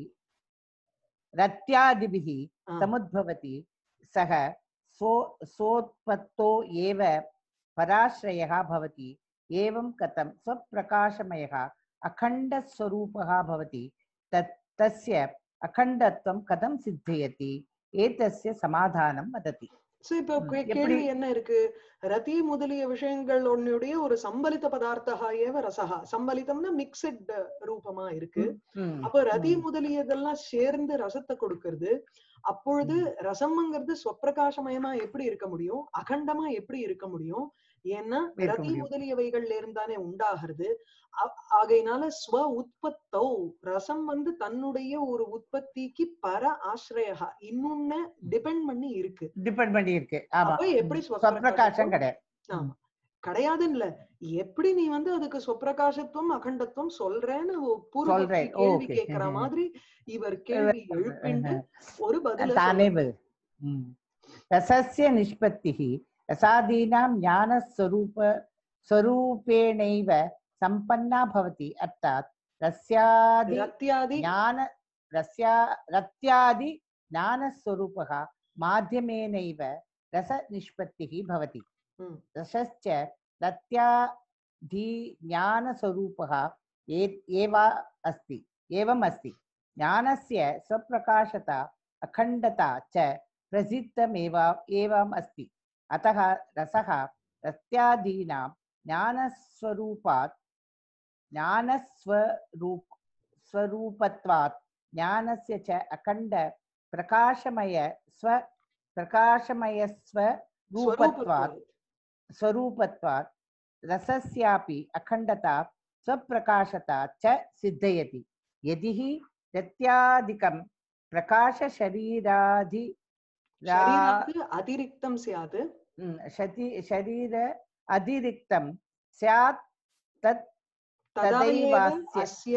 रत्यादिभिः ஆ, समुद्भवति सः सो सोत्पत्तो एव पराश्रयः भवति एवं कथं स्वप्रकाशमयः अखण्डस्वरूपः भवति तत् तस्य अखण्डत्वं कथं सिद्ध्यति एतस्य समाधानं वदति so இப்போ ம், கே- எப்படி- கேள்வி என்ன இருக்கு ரதி முதலிய விஷயங்கள் ஒன்னுடைய ஒரு சம்பலித பதார்த்தா ஏவ ரசஹா சம்பலிதம்னா மிக்சட் ரூபமா இருக்கு ம், அப்போ ரதி ம், முதலியதெல்லாம் சேர்ந்து ரசத்தை கொடுக்கறது அப்பொழுது ரசம்ங்கிறது ஸ்வப்பிரகாசமயமா எப்படி இருக்க முடியும் அகண்டமா எப்படி இருக்க முடியும் ஏன்னா இருக்க ரதி முடியும். முதலியவைகள்ல இருந்தானே உண்டாகிறது ஆ- ஆகையினால ஸ்வ உற்பத்தோ ரசம் வந்து தன்னுடைய ஒரு உற்பத்திக்கு பர ஆசிரயா இன்னொன்னு டிபெண்ட் பண்ணி இருக்கு டிபெண்ட் பண்ணி இருக்கு ஆமா அப்ப எப்படி ஸ்வப்பிரகாசம் கிடையாது ஆமா கிடையாதுன்னு இல்ல எப்படி நீ வந்து அதுக்கு சொப்பிரகாசத்துவம் அகண்டத்துவம் சொல்றேன்னு ஒ- பூர்வபக்ஷி சொல்றேன். கேள்வி Okay. கேட்கிற மாதிரி இவர் கேள்வி எழுப்பிண்டு ஒரு பதில ताने वद ம். रसस्य निष्पत्तिः रसादीनां ज्ञानस्वरूप स्वरूपेणैव सम्पन्ना भवति अर्थात् रस्यादि ரத்தியாதி ज्ञान रस्या रत्यादि ज्ञानस्वरूपः माध्यमेनैव रसनिष्पत्तिः भवति ம், रसश्च रत्यादि ज्ञानस्वरूपः ए- एव अस्ति एवम् अस्ति ज्ञानस्य स्वप्रकाशता अखण्डता च प्रसिद्धमेव एवम् अस्ति अतः रसः रत्यादीनां ज्ञानस्वरूपात् ज्ञानस्वरूप स्वरूपत्वात् ज्ञानस्य च अखण्ड प्रकाशमय स्व प्रकाशमयस्वरूपत्वात् ஸ்வரூபத்துவாத். स्वरूपत्वात् रसस्यापि अखण्डता स्वप्रकाशता च सिद्धयति यदि हि रत्यादिकं प्रकाशशरीरादि रा- शरीरात् அதிரிக்தம் சியாத் उम्, शति शरीर अतिरिक्तं स्यात् तत् ததா ஏவ तदैवास्य அஸ்ய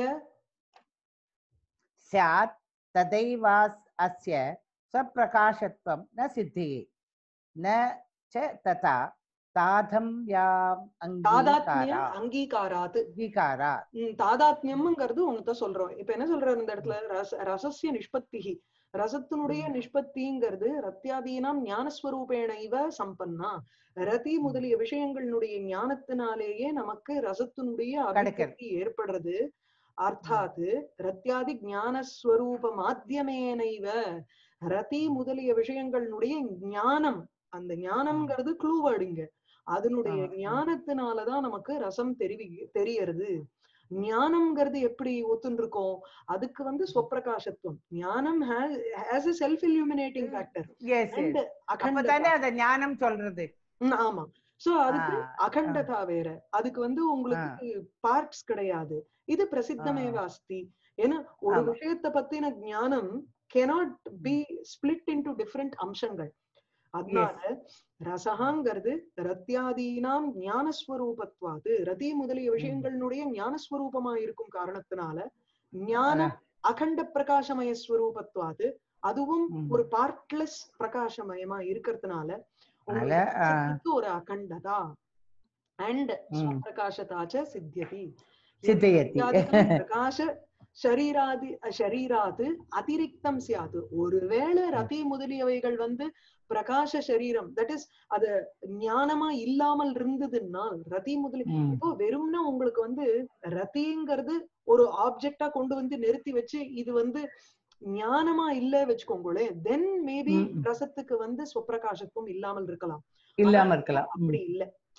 स्यात् तदैवास् अस्य स्वप्रकाशत्वं न सिद्धये न च तथा ताधम्याम् தாதாத்மிய अङ्गीकारा அங்கீகாராத் अङ्गीकारा ம், தாதாத்மியம்ங்கிறது ஒண்ணுதான் சொல்றோம் இப்ப என்ன சொல்றாரு இந்த இடத்துல ரச ரசஸ்ய நிஷ்பத்திகி ரசத்தினுடைய ம். நிஷ்பத்திங்கிறது ரத்தியாதீனாம் ஞானஸ்வரூபேண இவ சம்பன்னா ரதி முதலிய விஷயங்களுடைய ஞானத்தினாலேயே நமக்கு ரசத்தினுடைய கிடைக்கிறது. அபிவிருத்தி ஏற்படுறது அர்த்தாத் ரத்யாதி ஞானஸ்வரூப மாத்தியமேனைவ ரதி முதலிய விஷயங்களுடைய ஞானம் அந்த ஞானம்ங்கிறது க்ளூவேர்டுங்க அதனுடைய ஆ, ம். ஞானத்தினாலதான் நமக்கு ரசம் தெரிவி தெரியறது ஞானம்ங்கிறது எப்படி ஒத்துன்னு இருக்கோம் அதுக்கு வந்து ஸ்வப்பிரகாசத்துவம் ஞானம் ஹேஸ் a செல்ஃப் illuminating ம். ஃபேக்டர் எஸ் அண்ட் அப்பதானே அத ஞானம் சொல்றது ஆமா சோ அதுக்கு ஆ, அகண்டதா வேற அதுக்கு வந்து உங்களுக்கு பார்ட்ஸ் கிடையாது இது பிரசித்தமேவ அஸ்தி ஏன்னா ஒரு ஆமா. விஷயத்தை பத்தின ஞானம் cannot be split into different அம்சங்கள் அதனால ரசகாங்கிறது ரத்யாதீனாம் ஞானஸ்வரூபத்வாது ரதி முதலிய விஷயங்களுடைய ஞானஸ்வரூபமா இருக்கும் காரணத்தினால ஞானம் அகண்ட பிரகாசமய ஸ்வரூபத்வாது அதுவும் ம். ஒரு பார்ட்லெஸ் பிரகாசமயமா இருக்கிறதுனால அதனால, உங்களுக்கு ஆ. ரசத்துக்கு ஒரு அகண்டதா அண்ட் ம். பிரகாசதாச்ச சித்தியதி சித்தயதி இத்தியாதிகம் பிரகாச ஷரீராதி ஷரீராது அதிரிக்தம் சியாது ஒருவேளை ரதி முதலியவைகள் வந்து பிரகாச சரீரம் தட் இஸ் அது ஞானமா இல்லாமல் இருந்ததுன்னால் ரதி முதலி ம். இப்போ வெறும்னா உங்களுக்கு வந்து ரதிங்கிறது ஒரு ஆப்ஜெக்டா கொண்டு வந்து நிறுத்தி வச்சு இது வந்து ஞானமா இல்ல வச்சுக்கோங்களேன் தென் மேபி ம். ரசத்துக்கு வந்து சுப்பிரகாசத்துவம் இல்லாமல் இருக்கலாம் இல்லாம இருக்கலாம் ம். அப்படி இல்ல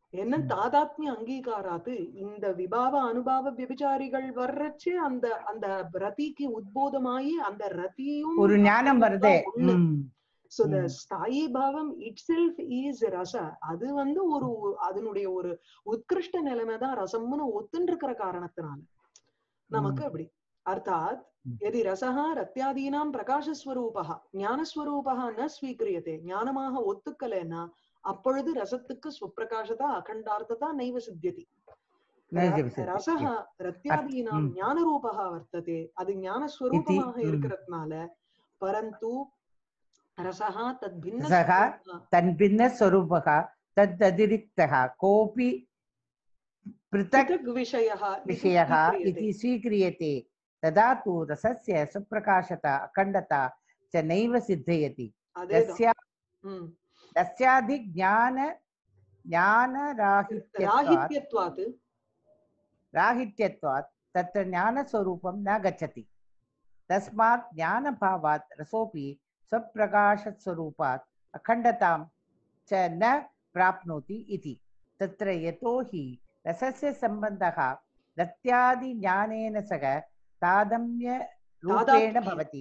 என்ன ம். தாதாத்மிய அங்கீகாராத்து இந்த விபாவ அனுபாவ விபச்சாரிகள் வர்றச்சு அந்த அந்த ரதிக்கு உத்போதமாயி அந்த ரதியும் ஒரு ஞானம் வருதே ஒண்ணு. ம். சோ த ம். ஸ்தாயி பாவம் இட் செல்ஃப் இஸ் ரச அது வந்து ஒரு அதனுடைய ஒரு உத்கிருஷ்ட நிலைமை தான் ரசம்னு ஒத்துன்னு இருக்கிற காரணத்தினால நமக்கு ம். அப்படி அர்த்தாத் ம். यदि रसः रत्यादीनां प्रकाशस्वरूपः ஞானஸ்வரூபः ந ஸ்வீக்ரியதே ஞானமாக ஒத்துக்கலைன்னா அப்பொழுது ரசத்துக்கு ஸ்வப்பிரகாசதா அகண்டார்த்ததா நைவ சித்தியதி நைவ சித்தியதி. ரசः ரத்யாதீனாं ம். ஞானரூபः வர்த்ததே அது ஞானஸ்வரூபமாக ம். இருக்கிறதுனால பரந்து ரசः தத் பின்ன रसः तन्भिन्नस्वरूपः तदतिरिक्तः कोऽपि पृथक् पृथक् विषयः इति विषयः स्वीक्रियते। इति स्वीक्रियते तदा तु रसस्य सुप्रकाशता अखण्डता च नैव सिद्धयति அதேதான் तस्या ம். तस्याधिज्ञान ज्ञानराहित्यत्वात् ராகித்யத்வாत् राहित्यत्वात् तत्र ज्ञानस्वरूपं न गच्छति तस्मात् ज्ञानभावात् रसोऽपि स्वप्रकाशस्वरूपात् अखण्डतां च न प्राप्नोति इति तत्र यतोहि रसस्य सम्बन्धः रत्यादिज्ञानेन सह तादम्यरूपेण तादात्म्ये। भवति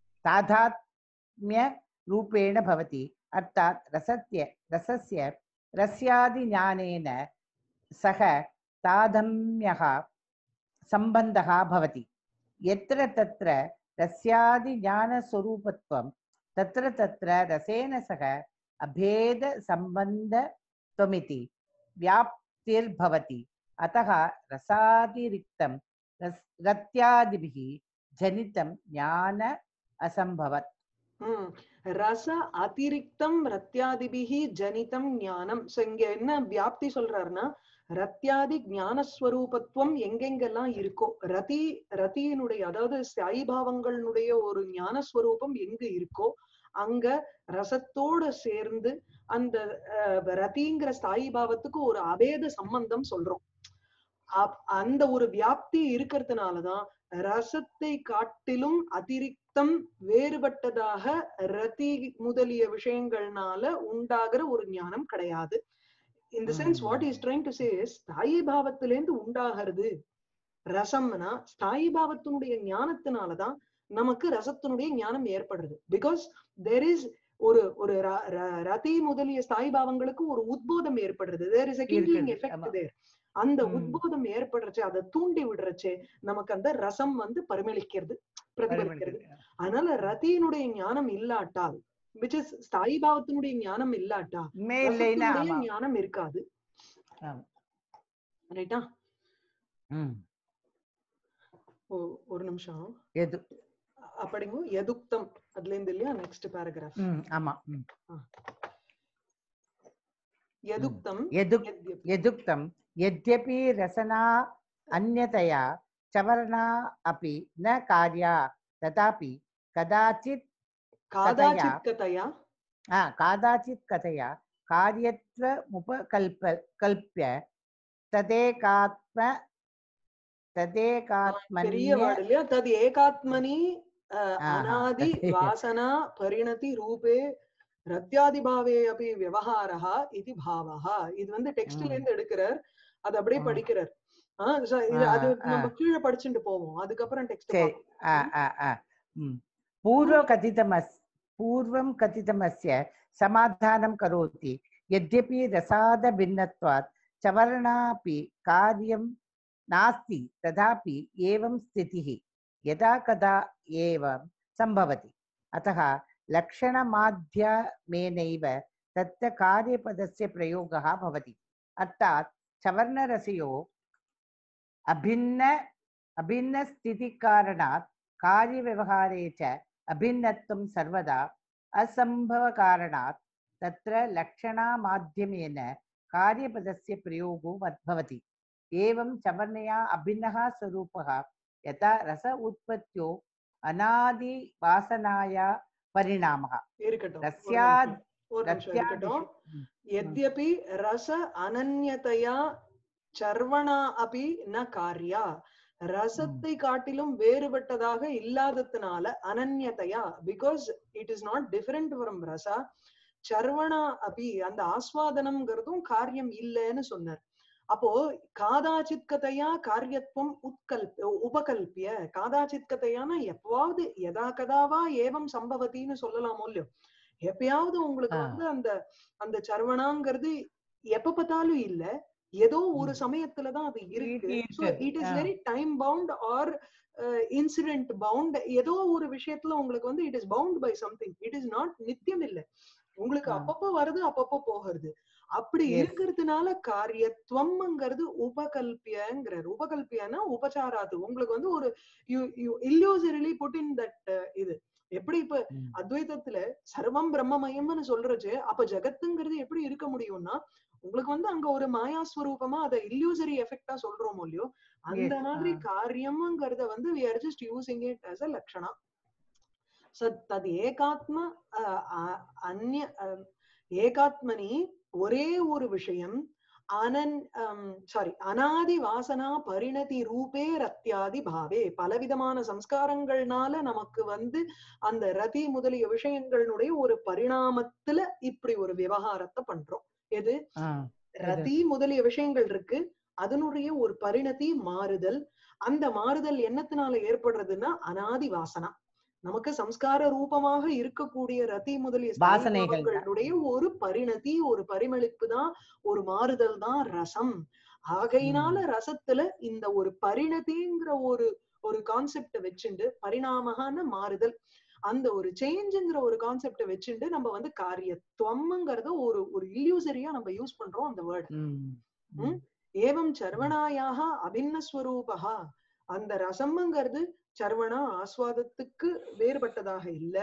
तादात्म्यरूपेण भवति अर्थात् रसस्य रसस्य रस्यादिज्ञानेन सह तादम्यः सम्बन्धः भवति यत्र तत्र रस्यादिज्ञानस्वरूपत्वं तत्र तत्र रसेन सह अभेदसम्बन्धत्वमिति व्याप्तिर्भवति अतः रसातिरिक्तं रस् रत्यादिभिः जनितं ज्ञान असम्भवत् ம். ரச அதிரிக்தம் ரத்யாதிபிகி ஜனிதம் ஞானம் சோ இங்க என்ன வியாப்தி சொல்றாருன்னா ரத்யாதி ஞானஸ்வரூபத்துவம் எங்கெங்கெல்லாம் இருக்கோ ரதி ரதியினுடைய அதாவது சாயிபாவங்களுடைய ஒரு ஞானஸ்வரூபம் எங்க இருக்கோ அங்க ரசத்தோட சேர்ந்து அந்த அஹ், ரதிங்கிற ஸ்தாயி பாவத்துக்கு ஒரு அபேத சம்பந்தம் சொல்றோம் அப்- அந்த ஒரு வியாப்தி இருக்கிறதுனாலதான் ரசத்தை காட்டிலும் அதிரிக்தம் வேறுபட்டதாக ரதி முதலிய விஷயங்கள்னால உண்டாகிற ஒரு ஞானம் கிடையாது இந்த சென்ஸ் ம். What is trying to say ஸ்தாயி பாவத்திலேருந்து உண்டாகிறது ரசம்னா ஸ்தாயி பாவத்தினுடைய ஞானத்தினாலதான் நமக்கு ரசத்தினுடைய ஞானம் ஏற்படுறது பிகாஸ் தெர் இஸ் ஒரு ஒரு ர- ர- ரதி முதலிய ஸ்தாயி பாவங்களுக்கு ஒரு உத்போதம் ஏற்படுறது தேர் இஸ் a kindling இருக்குது, எஃபெக்ட் ஆமா. தேர் அந்த ம். உத்போதம் ஏற்படுறச்சு அதை தூண்டி விடுறச்சு நமக்கு அந்த ரசம் வந்து பரிமளிக்கிறது பிரதிபலிக்கிறது அதனால ரதியினுடைய ஞானம் இல்லாட்டால் விச் இஸ் ஸ்தாயி பாவத்தினுடைய ஞானம் இல்லாட்டா மேலைனா ரசத்தினுடைய ஆமா ஞானம் இருக்காது ஆமா. ரைட்டா ம். ஒரு நிமிஷம் எது அப்படிங்க எதுக்தம் அதுல இருந்து இல்லையா நெக்ஸ்ட் பேராகிராஃப் ம், ஆமா ம். எதுக்தம் यदुक् यद्यपि यदुक्तं यद्यपि रसना अन्यतया चवरणा अपि न कार्या तथापि कदाचित् காதாச்சித் கதையா आ, कादाचित् कथया कार्यत्वमुपकल्प कल्प्य तदेकात्म பெரிய तदेकात्मन्य வேர்டு இல்லையா தது ஏகாத்மனி அஹ், ஆஹா, அனாதி ததே- வாசனா பரிணதி ரூபே ரத்யாதிபாவே அப்படி விவகாரா இது பாவஹா இது வந்து டெக்ஸ்ட்ல ம். இருந்து எடுக்கிறார் அது அப்படியே ம். படிக்கிறார் ஆஹ் so இது அது ஆ, நம்ம கீழே படிச்சுட்டு போவோம் அதுக்கப்புறம் டெக்ஸ்ட் சரி आ, आ, आ, म्. पूर्वकथितमस् पूर्वं कथितमस्य समाधानं करोति यद्यपि रसादभिन्नत्वात् चवर्णापि कार्यं नास्ति तथापि एवं स्थितिः यदा कदा एवं सम्भवति अतः लक्षणमाध्यमेनैव तत्र कार्यपदस्य प्रयोगः भवति अर्थात् चवर्णरसयो अभिन्न अभिन्नस्थितिकारणात् कार्यव्यवहारे च अभिन्नत्वं सर्वदा असम्भवकारणात् तत्र लक्षणामाध्यमेन कार्यपदस्य प्रयोगो वत्- भवति एवं चवर्णया अभिन्नः स्वरूपः यथा रस उत्पत्त्यो अनादिवासनाया परिणामः இருக்கட்டும் ஒரு रस्याद् நிமிஷம். ஒரு நிமிஷம் இருக்கட்டும் रत्यादिषु म्, यद्यपि रस अनन्यतया சர்வணா அபி ந காரியா ரசத்தை காட்டிலும் வேறுபட்டதாக இல்லாததுனால அனன்யதையா because it is not different from rasa சர்வணா அபி அந்த ஆஸ்வாதனம்ங்கிறதும் காரியம் இல்லைன்னு சொன்னார் அப்போ காதாச்சித்கதையா காரியத்துவம் உட்கல்ப உபகல்பிய காதாச்சித்கதையான எப்பவாவது எதா கதாவா ஏவம் சம்பவத்தின்னு சொல்லலாமோ இல்லையோ எப்பயாவது உங்களுக்கு ஆ. வந்து அந்த அந்த சர்வணாங்கிறது எப்ப பார்த்தாலும் இல்ல ஏதோ ஒரு ம். சமயத்துலதான் அது இருக்கு இருக்கு. So, it is ஆ. very time bound or incident bound ஏதோ ஒரு விஷயத்துல உங்களுக்கு வந்து it is bound by something it is not நித்தியம் இல்ல உங்களுக்கு ஆ. அப்பப்போ வருது அப்பப்போ போகிறது அப்படி Yes. இருக்கிறதுனால காரியத்துவம்ங்கிறது உபகல்பியங்கிறார் உபகல்பியனா உபச்சாராது உங்களுக்கு வந்து ஒரு you you illusorily put in that இது எப்படி இப்ப ம். அத்வைதத்துல சர்வம் பிரம்மமயம்னு சொல்றச்சு அப்ப ஜெகத்துங்கிறது எப்படி இருக்க முடியும்னா உங்களுக்கு வந்து அங்க ஒரு மாயாஸ்வரூபமா அத இல்லியூசரி எஃபெக்டா சொல்றோமோ இல்லையோ அந்த Yes, மாதிரி ஆ. காரியம்ங்கிறத வந்து we are just using it as a லக்ஷணா ச தத் ஏகாத்ம அஹ், அ- அந்நிய அஹ், ஏகாத்மனி ஒரே ஒரு விஷயம் அனன் சாரி அனாதி வாசனா பரிணதி ரூபே ரத்யாதி பாவே பலவிதமான சம்ஸ்காரங்கள்னால நமக்கு வந்து அந்த ரதி முதலிய விஷயங்களுடைய ஒரு பரிணாமத்துல இப்படி ஒரு விவகாரத்தை பண்றோம் எது ஆ. ரதி முதலிய விஷயங்கள் இருக்கு அதனுடைய ஒரு பரிணதி மாறுதல் அந்த மாறுதல் என்னத்தினால ஏற்படுறதுன்னா அனாதி வாசனா நமக்கு சம்ஸ்கார ரூபமாக இருக்கக்கூடிய ரதி முதலிய வாசனைகள் தான். ஸ்தாயிபாவங்களுடைய ஒரு பரிணதி ஒரு பரிமளிப்பு தான் ஒரு மாறுதல் தான் ரசம் ஆகையினால ரசத்துல இந்த ஒரு பரிணதிங்கிற ஒரு ஒரு கான்செப்ட வச்சுண்டு பரிணாமகான மாறுதல் அந்த ஒரு சேஞ்சுங்கிற ஒரு கான்செப்ட வச்சுண்டு நம்ம வந்து காரியத்துவம்ங்கிறத ஒரு ஒரு இல்லியூசரியா நம்ம யூஸ் பண்றோம் அந்த வேர்ட் ம். ம். ஏவம் சர்வணாயாக அபின்னஸ்வரூபா அந்த ரசம்ங்கிறது சர்வணா ஆஸ்வாதத்துக்கு வேறுபட்டதாக இல்ல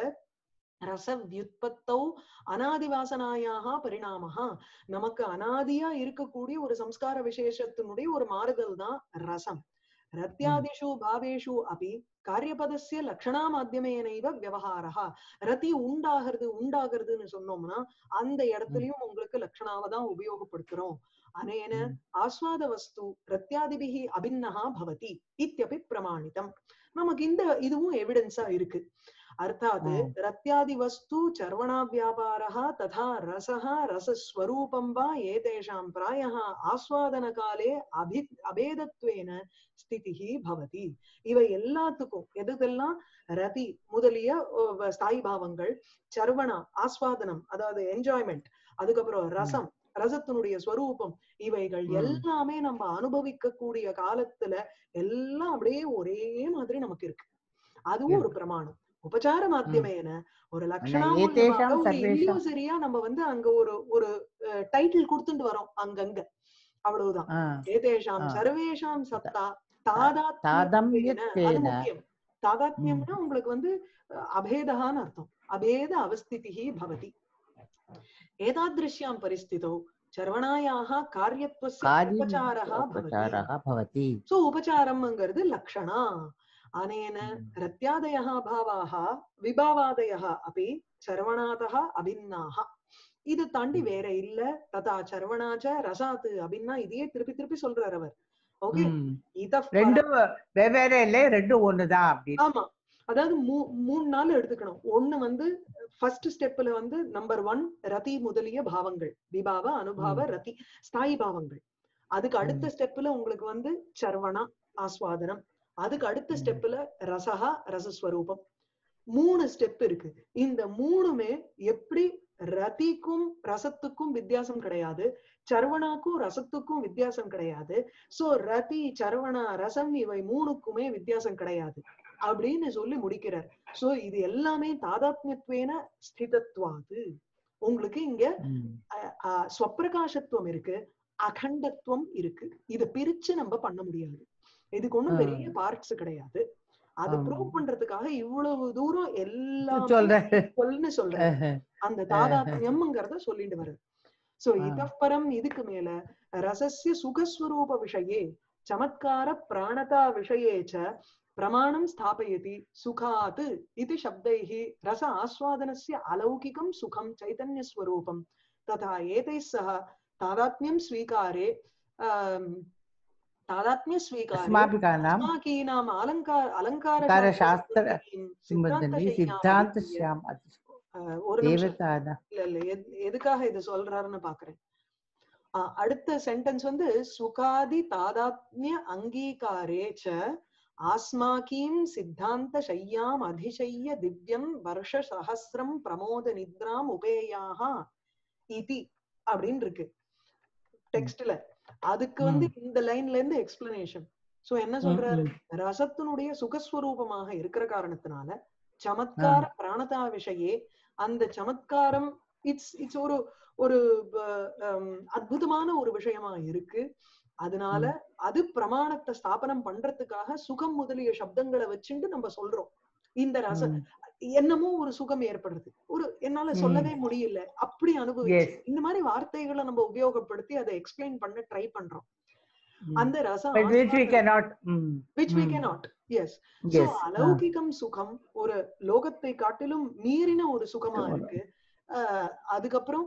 ரச வியுத்பத்தௌ அனாதிவாசனாயாக பரிணாமஹா நமக்கு அனாதியா இருக்கக்கூடிய ஒரு சம்ஸ்கார விசேஷத்தினுடைய ஒரு மாறுதல் தான் ரசம் ரத்யாதிஷு பாவேஷு அபி காரியபதஸ்ய லக்ஷணா மாத்தியமேனைவ விவகாரா ரதி உண்டாகிறது உண்டாகிறதுன்னு சொன்னோம்னா அந்த இடத்துலயும் உங்களுக்கு லக்ஷணாவை தான் உபயோகப்படுத்துறோம் அனேன ம். ஆஸ்வாத வஸ்து ரத்யாதிபிஹி அபின்னஹா பவதி இத்தியபி பிரமாணிதம் நமக்கு இந்த இதுவும் எவிடன்ஸா இருக்கு அர்த்தாத் ம். ரத்யாதி வஸ்து சர்வணா வியாபாரः ததா ரசः ரசஸ்வரூபம் வா ஏதேஷாம் பிராயः ஆஸ்வாதன காலே அபி அபேதத்வேன ஸ்திதிஹி பவதி இவை எல்லாத்துக்கும் எதுதெல்லாம் ரதி முதலிய அஹ், ஸ்தாயி பாவங்கள் சர்வணா ஆஸ்வாதனம் அதாவது என்ஜாய்மெண்ட் அதுக்கப்புறம் ரசம் ரசத்தினுடைய ஸ்வரூபம் இவைகள் ம். எல்லாமே நம்ம அனுபவிக்க கூடிய காலத்துல எல்லாம் அப்படியே ஒரே மாதிரி நமக்கு இருக்கு அதுவும் ஒரு பிரமாணம் உபச்சார மாத்தியமேன ஒரு லட்சணா ஏதேஷாம் ஒரு சர்வேஷாம். இல்லியூசரியா நம்ம வந்து அங்க ஒரு ஒரு டைட்டில் கொடுத்துட்டு வரோம் அங்கங்க அவ்வளவுதான் ஆ. ஏதேஷாம் ஆ. சர்வேஷாம் சத்தா தாதாத்மியத்வேன அது தாதம்யத்வேன. முக்கியம் தாதாத்மியம்னா உங்களுக்கு வந்து அஹ், அபேதகான்னு அர்த்தம் அபேத அவஸ்திதிஹி பவதி ஏதாதிருஷ்யாம் பரிஸ்திதோ சர்வணாயாக காரியத்வஸ்ய காரியம் உபச்சாரः பவதி உபச்சாரः भवति சோ உபச்சாரம்ங்கிறது லக்ஷணா அனேன ம். ரத்யாதயः भावाः விபாவாதயः अपि சர்வணாதः அபின்னாக இது தாண்டி ம். வேற இல்ல ததா சர்வணாச்ச ரசாத்து அபின்னா இதையே திருப்பி திருப்பி சொல்றார் அவர் ஓகே ம். இத ரெண்டும் வெவ்வேறு இல்லை ரெண்டும் ஒண்ணுதான் அப்படின்னு ஆமா அதாவது மூ மூணு நாள் எடுத்துக்கணும் ஒண்ணு வந்து ஃபர்ஸ்ட் ஸ்டெப்ல வந்து நம்பர் ஒன் ரதி முதலிய பாவங்கள் விபாவ அனுபாவ ம். ரதி ஸ்தாயி பாவங்கள் அதுக்கு அடுத்த ம். ஸ்டெப்ல உங்களுக்கு வந்து சர்வணா ஆஸ்வாதனம் அதுக்கு அடுத்த ம். ஸ்டெப்ல ரசஹா ரசஸ்வரூபம் மூணு ஸ்டெப் இருக்கு இந்த மூணுமே எப்படி ரதிக்கும் ரசத்துக்கும் வித்தியாசம் கிடையாது சர்வணாக்கும் ரசத்துக்கும் வித்தியாசம் கிடையாது சோ ரதி சர்வணா ரசம் இவை மூணுக்குமே வித்தியாசம் கிடையாது அப்படின்னு சொல்லி முடிக்கிறார் சோ இது எல்லாமே தாதாத்மியத்வேன ஸ்திதத்வாது உங்களுக்கு இங்க ம். ஆஹ், ஸ்வப்பிரகாசத்துவம் இருக்கு அகண்டத்துவம் இருக்கு இத பிரிச்சு நம்ம பண்ண முடியாது இதுக்கு ஒண்ணும் ஆ. பெரிய பார்ட்ஸ் கிடையாது அது ஆமா. ப்ரூவ் பண்றதுக்காக இவ்வளவு தூரம் எல்லாமே சொல்றேன் equalன்னு சொல்றேன் அந்த தாதாத்மியம்ங்கிறத சொல்லிட்டு வருது சோ ஆ. இதப் பரம் இதுக்கு மேல ரசஸ்ய சுகஸ்வரூப விஷயே சமத்கார பிராணதா விஷயே ச பிரமாணம் ஸ்தாபயதி சுகாத் இது சப்தைः ரச ஆஸ்வாதனस्य अलौकिकं सुखं चैतन्यस्वरूपं तथा एतैः सह तादात्म्यं स्वीकारे आम्, तादात्म्यस्वीकारे अस्माभिकानाम् अस्माकीनाम् अलङ्कार अलङ्कारशास्त्र अलङ्कारशास्त्रज्ञैः सिद्धान्तस्याम् सिद्धान्तशय्याम् அஹ், ஒரு நிமிஷம் தேவதானா இல்ல இல்ல எது- எதுக்காக இது சொல்றாருன்னு பாக்குறேன் ஆஹ் அடுத்த சென்டென்ஸ் வந்து சுகாதி தாதாத்மிய அங்கீகாரே ச ஆஸ்மாக்கீம் சித்தாந்த சையாம் அதிசய்ய திவ்யம் வருஷ சஹசிரம் பிரமோத நித்ராம் உபேயாக இதி அப்படின்னு இருக்கு டெக்ஸ்ட்ல அதுக்கு வந்து இந்த லைன்ல இருந்து எக்ஸ்பிளனேஷன் சோ என்ன சொல்றாரு ரசத்தினுடைய சுகஸ்வரூபமாக இருக்கிற காரணத்தினால சமத்கார பிராணதா விஷயே அந்த சமத்காரம் இட்ஸ் இட்ஸ் ஒரு ஒரு ப- ஹம், அற்புதமான ஒரு விஷயமா இருக்கு அதனால அது பிரமாணத்தை ஸ்தாபனம் பண்றதுக்காக சுகம் முதலிய சப்தங்களை வச்சுட்டு நம்ம சொல்றோம் இந்த ரச ம். என்னமோ ஒரு சுகம் ஏற்படுது ஒரு என்னால ம். சொல்லவே முடியல அப்படி அனுபவிச்சு Yes. இந்த மாதிரி வார்த்தைகளை நம்ம உபயோகப்படுத்தி அதை எக்ஸ்பிளைன் பண்ண ட்ரை பண்றோம் ம். அந்த ரசம் But which we cannot. mm, which we mm. cannot yes Yes. ah, அலௌகிகம் சுகம் ஒரு லோகத்தை காட்டிலும் மீறின ஒரு சுகமா சுகம். இருக்கு அஹ் அதுக்கப்புறம்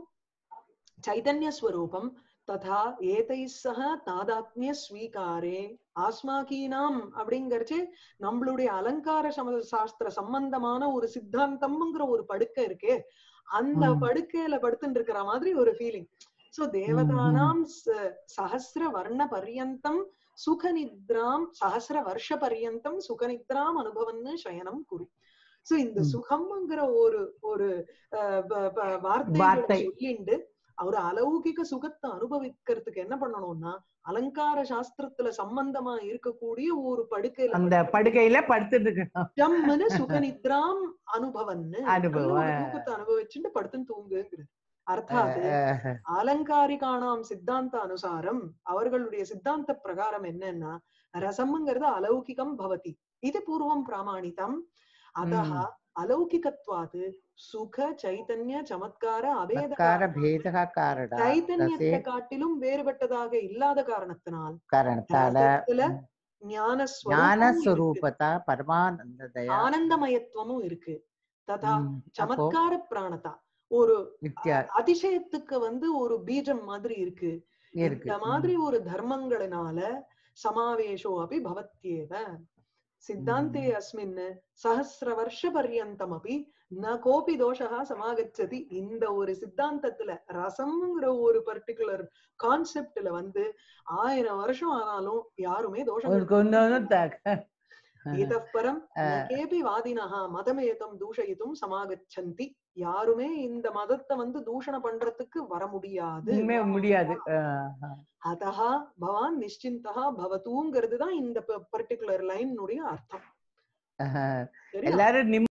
சைதன்ய ஸ்வரூபம் ததா ஏதை சக தாதாத்மிய ஸ்வீகாரே ஆஸ்மாக்கீனாம் அப்படிங்கறச்சு நம்மளுடைய அலங்கார சம சாஸ்திர சம்பந்தமான ஒரு சித்தாந்தம்ங்கிற ஒரு படுக்கை இருக்கே அந்த ம். படுக்கையில படுத்துட்டு இருக்கிற மாதிரி ஒரு ஃபீலிங் சோ தேவதானாம் ச- சஹஸ்ர வர்ண பர்யந்தம் சுகநித்ராம் சஹஸ்ர வருஷ பர்யந்தம் சுகநித்ராம் அனுபவன்னு சயனம் குரு சோ இந்த ம். சுகம்ங்கிற ஒரு ஒரு அஹ், ப- ப- வார்த்தைகளை வார்த்தை. சொல்லிண்டு ஒரு அலௌகிக சுகத்தை அனுபவிக்கிறதுக்கு என்ன பண்ணணும்னா அலங்கார சாஸ்திரத்துல சம்பந்தமா இருக்கக்கூடிய ஒரு படுக்கையில அந்த படுக்கையில படுத்துட்டு இருக்கணும் ஜம்முன்னு சுகநித்ராம் அனுபவன்னு அனுபவம். நல்ல ஒரு தூக்கத்தை அனுபவிச்சுட்டு படுத்துன்னு தூங்குங்கிறது அர்த்தாத் அஹ், அலங்காரிகானாம் சித்தாந்த அனுசாரம் அவர்களுடைய சித்தாந்த பிரகாரம் என்னன்னா ரசம்ங்கிறது அலௌகிகம் பவதி இது பூர்வம் பிராமாணிதம் அதஹ ம். அலௌகிகத்வாது சுக சைதன்ய சமத்கார அபேத சத்கார பேதக காரணா சைதன்யத்தை ரசே காட்டிலும் வேறுபட்டதாக இல்லாத காரணத்தினால் காரணத்தால ரசத்துல ஞான ஞான ஸ்வரூபமும் இருக்கு. ஸ்வரூபதா பரமானந்ததயா ஆனந்தமயத்துவமும் இருக்கு ததா ம், அப்போ சமத்கார பிராணதா ஒரு நித்யா அதிசயத்துக்கு வந்து ஒரு பீஜம் மாதிரி இருக்கு இருக்கு இந்த மாதிரி ஒரு தர்மங்களினால சமாவேஷோ அபி பவத்யேவ சித்தாந்தே அஸ்மின் சஹசிர வருஷ பர்யந்தம் அபி ந கோபி தோஷா சமாகச்சதி இந்த ஒரு சித்தாந்தத்துல ரசம்ங்கிற ஒரு பர்டிகுலர் கான்செப்ட்ல வந்து ஆயிரம் வருஷம் ஆனாலும் யாருமே தோஷம் ஒரு கொஞ்சம் த- இதः பரம் ந அஹ், கேபி வாதினஹ மதமேதம் தூஷயித்தும் சமாகச்சந்தி யாருமே இந்த மதத்தை வந்து தூஷணம் பண்றதுக்கு வர முடியாது இனிமே முடியாது அஹ், அதஹா பவான் நிஷ்சிந்தா பவதூங்கிறது தான் இந்த பர்டிகுலர் லைனுடைய அர்த்தம் அஹ். சரியா எல்லாரும் நிம்ம